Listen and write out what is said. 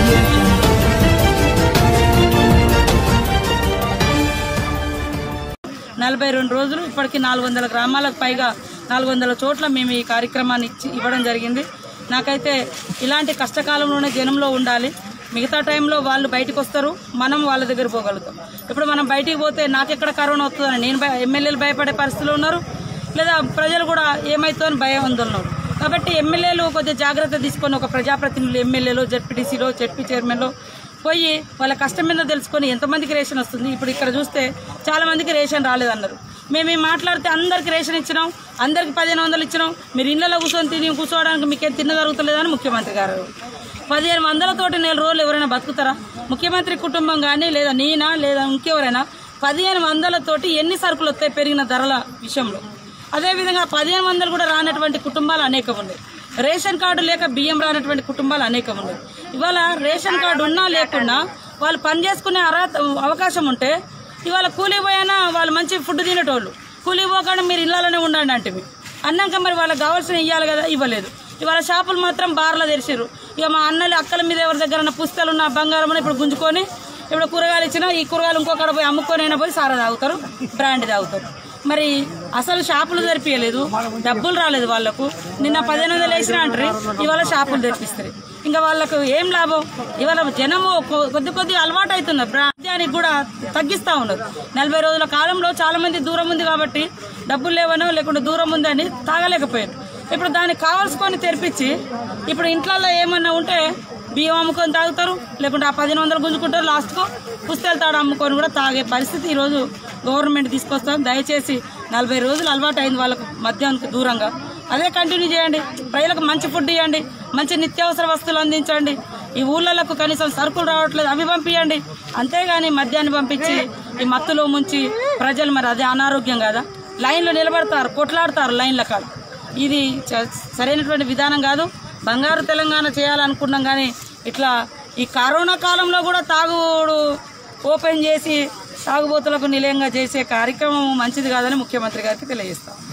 నలభై రెండు రోజులు ఇప్పటికి నాలుగు వందల గ్రామాలకు పైగా నాలుగు వందల చోట్ల మేము ఈ కార్యక్రమాన్ని ఇచ్చి ఇవ్వడం జరిగింది నాకైతే ఇలాంటి కష్టకాలంలోనే జనంలో ఉండాలి మిగతా టైంలో వాళ్ళు బయటకు వస్తారు మనం వాళ్ళ దగ్గర పోగలుగుతాం ఇప్పుడు మనం బయటికి పోతే నాకెక్కడ కరోనా వస్తుందని నేను భయ- ఎమ్మెల్యేలు భయపడే పరిస్థితిలో ఉన్నారు లేదా ప్రజలు కూడా ఏమవుతుందో అని భయం ఉన్నారు కాబట్టి ఎమ్మెల్యేలు కొద్దిగా జాగ్రత్త తీసుకొని ఒక ప్రజాప్రతినిధులు ఎమ్మెల్యేలో జెడ్పీటీసీలో జెడ్పీ చైర్మన్లో పోయి వాళ్ళ కష్టం మీద తెలుసుకొని ఎంతమందికి రేషన్ వస్తుంది ఇప్పుడు ఇక్కడ చూస్తే చాలా మందికి రేషన్ రాలేదన్నారు మేము ఈ మాట్లాడితే అందరికి రేషన్ ఇచ్చినాం అందరికి పదిహేను వందలు ఇచ్చినాం మీరు ఇళ్లలో కూర్చొని తిని కూర్చోవడానికి మీకేం తిన్న జరుగుతలేదని ముఖ్యమంత్రి గారు పదిహేను వందలతోటి నెల రోజులు ఎవరైనా బతుకుతారా ముఖ్యమంత్రి కుటుంబం కానీ లేదా నేనా లేదా ఇంకెవరైనా పదిహేను వందలతోటి ఎన్ని సరుకులు వస్తాయి పెరిగిన ధరల విషయంలో అదేవిధంగా పదిహేను వందలు కూడా రానటువంటి కుటుంబాలు అనేకం ఉన్నాయి రేషన్ కార్డు లేక బియ్యం రానటువంటి కుటుంబాలు అనేకం ఉన్నాయి ఇవాళ రేషన్ కార్డు ఉన్నా లేకున్నా వాళ్ళు పని చేసుకునే అర్హత అవకాశం ఉంటే ఇవాళ కూలీ పోయినా వాళ్ళు మంచి ఫుడ్ తినేటోళ్ళు కూలీ పోకుండా మీరు ఇళ్లలోనే ఉండండి అంటే మీరు అన్నాక మరి వాళ్ళకి కావాల్సిన ఇవ్వాలి కదా ఇవ్వలేదు ఇవాళ షాపులు మాత్రం బార్లో తెరిచారు ఇక మా అన్నలు అక్కల మీద ఎవరి దగ్గర పుస్తకాలు ఉన్న బంగారం ఉన్న ఇప్పుడు గుంజుకొని ఇప్పుడు కూరగాయలు ఇచ్చినా ఈ కూరగాయలు ఇంకొకడ పోయి అమ్ముకొని అయినా పోయి సారా తాగుతారు బ్రాండ్ తాగుతారు మరి అసలు షాపులు తెరిపించలేదు డబ్బులు రాలేదు వాళ్లకు నిన్న పదిహేను వందలు వేసిన అంటారు ఇవాళ షాపులు తెరిపిస్తారు ఇంకా వాళ్ళకు ఏం లాభం ఇవాళ జనము కొ- కొద్ది కొద్ది అలవాటు అవుతున్నారు ప్రాంతానికి కూడా తగ్గిస్తా ఉన్నారు నలభై రోజుల కాలంలో చాలా మంది దూరం ఉంది కాబట్టి డబ్బులు లేవనో లేకుంటే దూరం ఉందని తాగలేకపోయారు ఇప్పుడు దానికి కావాల్సుకొని తెరిపించి ఇప్పుడు ఇంట్లో ఏమన్నా ఉంటే బియ్యం అమ్ముకొని తాగుతారు లేకుంటే ఆ పదిహేను వందలు గుంజుకుంటారు లాస్ట్కు పుస్తకాలు తాడు అమ్ముకొని కూడా తాగే పరిస్థితి ఈరోజు గవర్నమెంట్ తీసుకొస్తాం దయచేసి నలభై రోజులు అలవాటు అయింది వాళ్ళకు మద్యానికి దూరంగా అదే కంటిన్యూ చేయండి ప్రజలకు మంచి ఫుడ్ ఇవ్వండి మంచి నిత్యావసర వస్తువులు అందించండి ఈ ఊళ్ళలకు కనీసం సరుకులు రావట్లేదు అవి పంపించండి అంతేగాని మద్యాన్ని పంపించి ఈ మత్తులో ముంచి ప్రజలు మరి అదే అనారోగ్యం కదా లైన్లో నిలబడతారు కొట్లాడతారు లైన్ల కాడ ఇది చ- సరైనటువంటి విధానం కాదు బంగారు తెలంగాణ చేయాలనుకున్నాం కానీ ఇట్లా ఈ కరోనా కాలంలో కూడా తాగుడు ఓపెన్ చేసి తాగుబోతులకు నిలయంగా చేసే కార్యక్రమం మంచిది కాదని ముఖ్యమంత్రి గారికి తెలియజేస్తాం